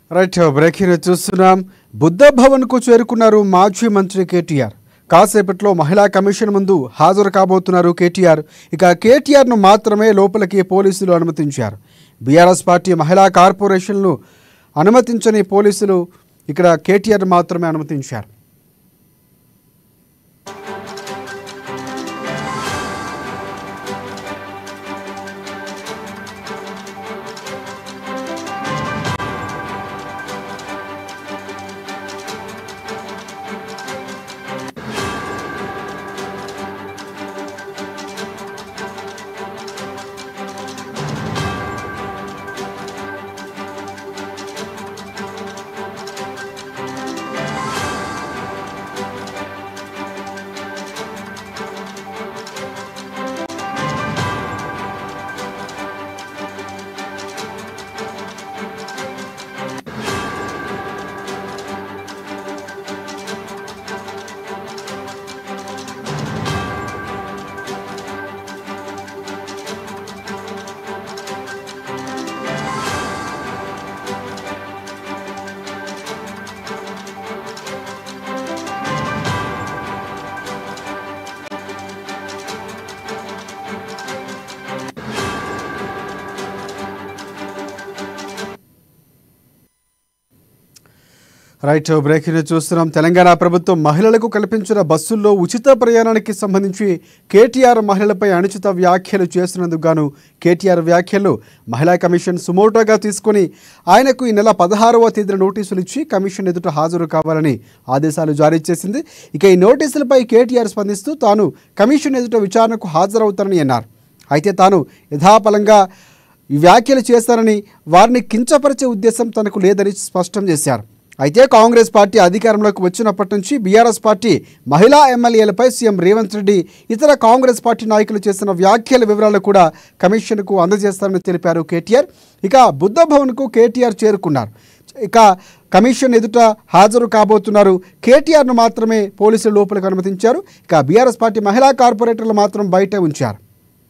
right breaking news చూస్తున్నాం బుద్ధ భవన్కు చేరుకున్నారు మాజీ మంత్రి కేటీఆర్ కాసేపట్లో మహిళా కమిషన్ ముందు హాజరు కాబోతున్నారు కేటీఆర్ ఇక కేటీఆర్ను మాత్రమే లోపలికి పోలీసులు అనుమతించారు బీఆర్ఎస్ పార్టీ మహిళా కార్పొరేషన్ను అనుమతించని పోలీసులు ఇక్కడ కేటీఆర్ మాత్రమే అనుమతించారు రైట్ బ్రేకింగ్ న్యూస్ చూస్తున్నాం తెలంగాణ ప్రభుత్వం మహిళలకు కల్పించిన బస్సుల్లో ఉచిత ప్రయాణానికి సంబంధించి కేటీఆర్ మహిళలపై అనుచిత వ్యాఖ్యలు చేస్తున్నందుకు గాను కేటీఆర్ వ్యాఖ్యలు మహిళా కమిషన్ సుమోటోగా తీసుకొని ఆయనకు ఈ నెల పదహారవ తేదీన నోటీసులు ఇచ్చి కమిషన్ ఎదుట హాజరు కావాలని ఆదేశాలు జారీ చేసింది ఇక ఈ నోటీసులపై కేటీఆర్ స్పందిస్తూ తాను కమిషన్ ఎదుట విచారణకు హాజరవుతానని అన్నారు అయితే తాను యథాపలంగా ఈ వ్యాఖ్యలు చేస్తారని వారిని కించపరిచే ఉద్దేశం తనకు లేదని స్పష్టం చేశారు అయితే కాంగ్రెస్ పార్టీ అధికారంలోకి వచ్చినప్పటి నుంచి బీఆర్ఎస్ పార్టీ మహిళా ఎమ్మెల్యేలపై సీఎం రేవంత్ రెడ్డి ఇతర కాంగ్రెస్ పార్టీ నాయకులు చేసిన వ్యాఖ్యల వివరాలు కూడా కమిషన్కు అందజేస్తారని తెలిపారు కేటీఆర్ ఇక బుద్ధ భవన్కు కేటీఆర్ చేరుకున్నారు ఇక కమిషన్ ఎదుట హాజరు కాబోతున్నారు కేటీఆర్ను మాత్రమే పోలీసులు లోపలికి అనుమతించారు ఇక బీఆర్ఎస్ పార్టీ మహిళా కార్పొరేటర్లు మాత్రం బయట ఉంచారు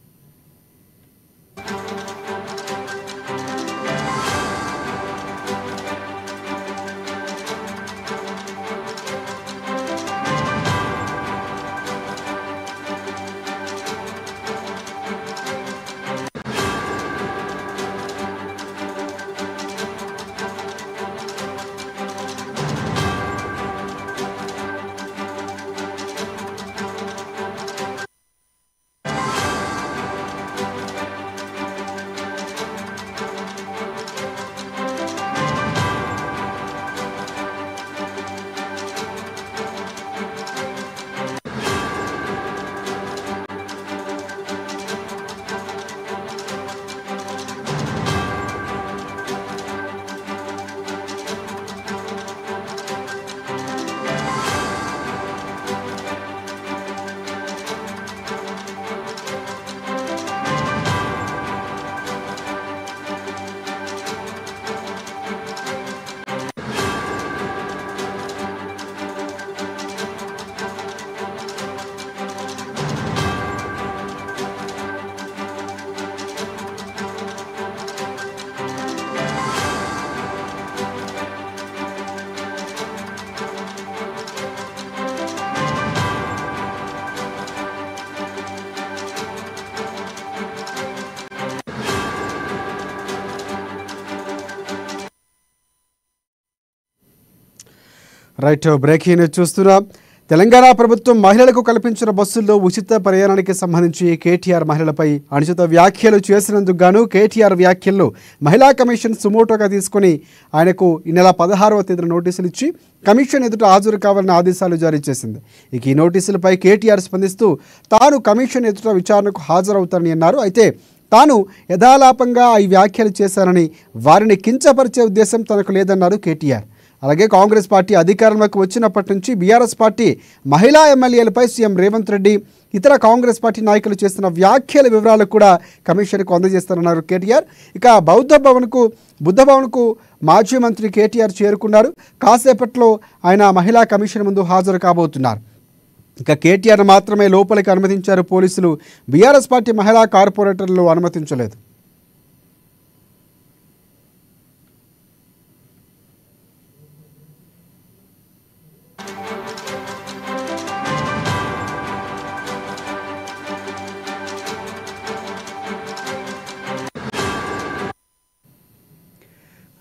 రైట్ బ్రేకింగ్ న్యూస్ చూస్తున్నాం తెలంగాణ ప్రభుత్వం మహిళలకు కల్పించిన బస్సుల్లో ఉచిత ప్రయాణానికి సంబంధించి కేటీఆర్ మహిళలపై అనుచిత వ్యాఖ్యలు చేసినందుకు గాను కేటీఆర్ వ్యాఖ్యల్లో మహిళా కమిషన్ సుమోటోగా తీసుకొని ఆయనకు ఈ నెల పదహారవ తేదీన నోటీసులు ఇచ్చి కమిషన్ ఎదుట హాజరు కావాలని ఆదేశాలు జారీ చేసింది ఇక ఈ నోటీసులపై కేటీఆర్ స్పందిస్తూ తాను కమిషన్ ఎదుట విచారణకు హాజరవుతానని అన్నారు అయితే తాను యథాలాపంగా ఈ వ్యాఖ్యలు చేశానని వారిని కించపరిచే ఉద్దేశం తనకు లేదన్నారు కేటీఆర్ అలాగే కాంగ్రెస్ పార్టీ అధికారంలోకి వచ్చినప్పటి నుంచి బీఆర్ఎస్ పార్టీ మహిళా ఎమ్మెల్యేలపై సీఎం రేవంత్ రెడ్డి ఇతర కాంగ్రెస్ పార్టీ నాయకులు చేస్తున్న వ్యాఖ్యల వివరాలు కూడా కమిషన్కు అందజేస్తారన్నారు కేటీఆర్ ఇక బౌద్ధ భవన్కు బుద్ధ భవన్కు మాజీ మంత్రి కేటీఆర్ చేరుకున్నారు కాసేపట్లో ఆయన మహిళా కమిషన్ ముందు హాజరు కాబోతున్నారు ఇక కేటీఆర్ మాత్రమే లోపలికి అనుమతించారు పోలీసులు బీఆర్ఎస్ పార్టీ మహిళా కార్పొరేటర్లు అనుమతించలేదు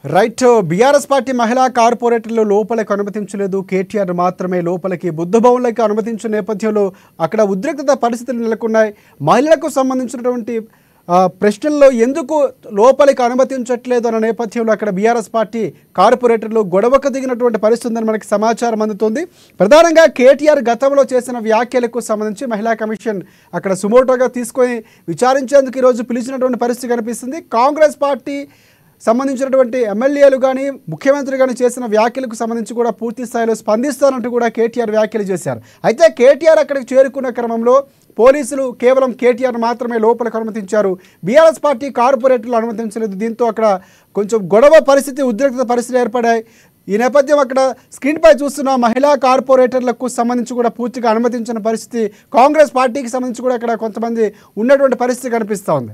రైట్ బీఆర్ఎస్ పార్టీ మహిళా కార్పొరేటర్లు లోపలికి అనుమతించలేదు కేటీఆర్ మాత్రమే లోపలికి బుద్ధభవన్లకి అనుమతించిన నేపథ్యంలో అక్కడ ఉద్రిక్తత పరిస్థితులు నెలకొన్నాయి మహిళలకు సంబంధించినటువంటి ఆ, ప్రశ్నల్లో ఎందుకు లోపలికి అనుమతించట్లేదు అన్న నేపథ్యంలో అక్కడ బీఆర్ఎస్ పార్టీ కార్పొరేటర్లు గొడవకు దిగినటువంటి పరిస్థితి ఉందని మనకి సమాచారం అందుతుంది ప్రధానంగా కేటీఆర్ గతంలో చేసిన వ్యాఖ్యలకు సంబంధించి మహిళా కమిషన్ అక్కడ సుమోటోగా తీసుకొని విచారించేందుకు ఈరోజు పిలిచినటువంటి పరిస్థితి కనిపిస్తుంది కాంగ్రెస్ పార్టీ సంబంధించినటువంటి ఎమ్మెల్యేలు కానీ ముఖ్యమంత్రి కానీ చేసిన వ్యాఖ్యలకు సంబంధించి కూడా పూర్తి స్థాయిలో స్పందిస్తానంటూ కూడా కేటీఆర్ వ్యాఖ్యలు చేశారు అయితే కేటీఆర్ అక్కడికి చేరుకున్న క్రమంలో పోలీసులు కేవలం కేటీఆర్ మాత్రమే లోపలికి అనుమతించారు బీఆర్ఎస్ పార్టీ కార్పొరేటర్లు అనుమతించలేదు దీంతో అక్కడ కొంచెం గొడవ పరిస్థితి ఉద్రిక్తత పరిస్థితులు ఏర్పడాయి ఈ నేపథ్యం అక్కడ స్క్రీన్పై చూస్తున్న మహిళా కార్పొరేటర్లకు సంబంధించి కూడా పూర్తిగా అనుమతించిన పరిస్థితి కాంగ్రెస్ పార్టీకి సంబంధించి కూడా అక్కడ కొంతమంది ఉన్నటువంటి పరిస్థితి కనిపిస్తూ ఉంది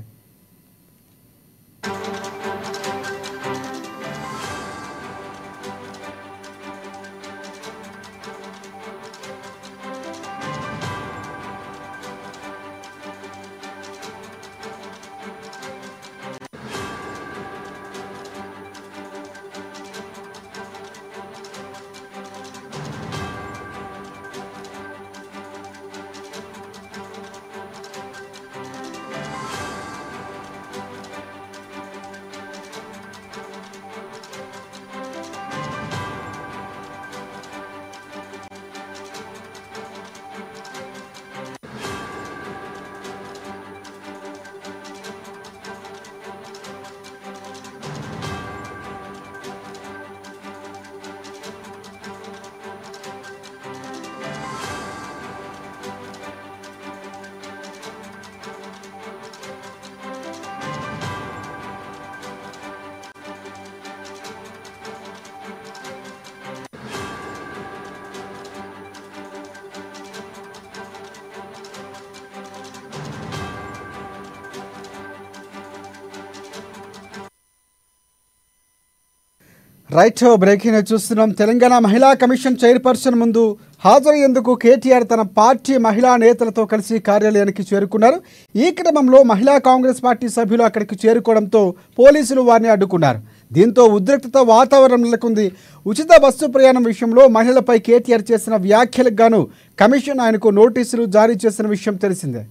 రైట్ బ్రేకింగ్ న్యూస్ చూస్తున్నాం తెలంగాణ మహిళా కమిషన్ చైర్పర్సన్ ముందు హాజరయ్యేందుకు కేటీఆర్ తన పార్టీ మహిళా నేతలతో కలిసి కార్యాలయానికి చేరుకున్నారు ఈ క్రమంలో మహిళా కాంగ్రెస్ పార్టీ సభ్యులు అక్కడికి చేరుకోవడంతో పోలీసులు వారిని అడ్డుకున్నారు దీంతో ఉద్రిక్తత వాతావరణం నెలకొంది ఉచిత బస్సు ప్రయాణం విషయంలో మహిళలపై కేటీఆర్ చేసిన వ్యాఖ్యలకు గాను కమిషన్ ఆయనకు నోటీసులు జారీ చేసిన విషయం తెలిసిందే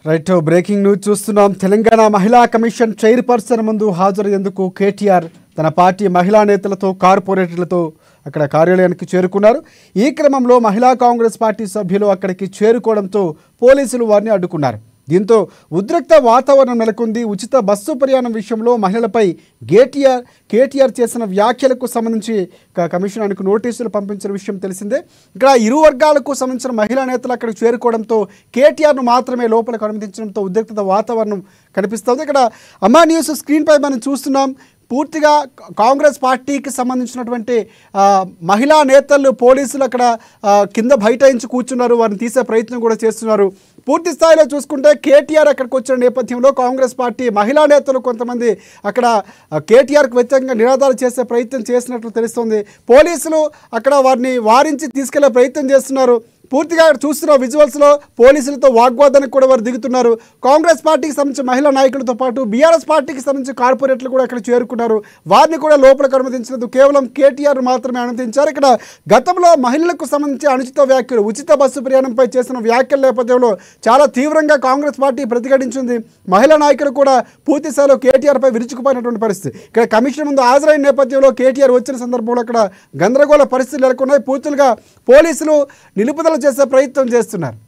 రైట్ బ్రేకింగ్ న్యూస్ చూస్తున్నాం తెలంగాణ మహిళా కమిషన్ చైర్పర్సన్ ముందు హాజరయ్యేందుకు కేటీఆర్ తన పార్టీ మహిళా నేతలతో కార్పొరేటర్లతో అక్కడ కార్యాలయానికి చేరుకున్నారు ఈ క్రమంలో మహిళా కాంగ్రెస్ పార్టీ సభ్యులు అక్కడికి చేరుకోవడంతో పోలీసులు వారిని అడ్డుకున్నారు దీంతో ఉద్రిక్త వాతావరణం నెలకొంది ఉచిత బస్సు ప్రయాణం విషయంలో మహిళలపై కేటీఆర్ కేటీఆర్ చేసిన వ్యాఖ్యలకు సంబంధించి క- కమిషన్ ఆయనకు నోటీసులు పంపించిన విషయం తెలిసిందే ఇక్కడ ఇరు వర్గాలకు సంబంధించిన మహిళా నేతలు అక్కడికి చేరుకోవడంతో కేటీఆర్ను మాత్రమే లోపలికి అనుమతించడంతో ఉద్రిక్తత వాతావరణం కనిపిస్తుంది ఇక్కడ అమ్మా న్యూస్ స్క్రీన్పై మనం చూస్తున్నాం పూర్తిగా కాంగ్రెస్ పార్టీకి సంబంధించినటువంటి ఆ, మహిళా నేతలు పోలీసులు అక్కడ ఆ, కింద బైఠాయించి కూర్చున్నారు వారిని తీసే ప్రయత్నం కూడా చేస్తున్నారు పూర్తి స్థాయిలో చూసుకుంటే కేటీఆర్ అక్కడికి వచ్చిన నేపథ్యంలో కాంగ్రెస్ పార్టీ మహిళా నేతలు కొంతమంది అక్కడ ఆ, కేటీఆర్కు వ్యతిరేకంగా నినాదాలు చేసే ప్రయత్నం చేసినట్లు తెలుస్తోంది పోలీసులు అక్కడ వారిని వారించి తీసుకెళ్లే ప్రయత్నం చేస్తున్నారు పూర్తిగా అక్కడ చూస్తున్న విజువల్స్లో పోలీసులతో వాగ్వాదానికి కూడా వారు దిగుతున్నారు కాంగ్రెస్ పార్టీకి సంబంధించిన మహిళా నాయకులతో పాటు బీఆర్ఎస్ పార్టీకి సంబంధించిన కార్పొరేట్లు కూడా అక్కడ చేరుకున్నారు వారిని కూడా లోపలికి అనుమతించలేదు కేవలం కేటీఆర్ మాత్రమే అనుమతించారు ఇక్కడ గతంలో మహిళలకు సంబంధించి అనుచిత వ్యాఖ్యలు ఉచిత బస్సు ప్రయాణంపై చేసిన వ్యాఖ్యల నేపథ్యంలో చాలా తీవ్రంగా కాంగ్రెస్ పార్టీ ప్రతిఘటించింది మహిళా నాయకులు కూడా పూర్తి స్థాయిలో కేటీఆర్పై విరుచుకుపోయినటువంటి పరిస్థితి ఇక్కడ కమిషన్ ముందు హాజరైన నేపథ్యంలో కేటీఆర్ వచ్చిన సందర్భంలో అక్కడ గందరగోళ పరిస్థితులు నెలకొన్నాయి పూర్తులుగా పోలీసులు నిలుపుదల చేసే ప్రయత్నం చేస్తున్నారు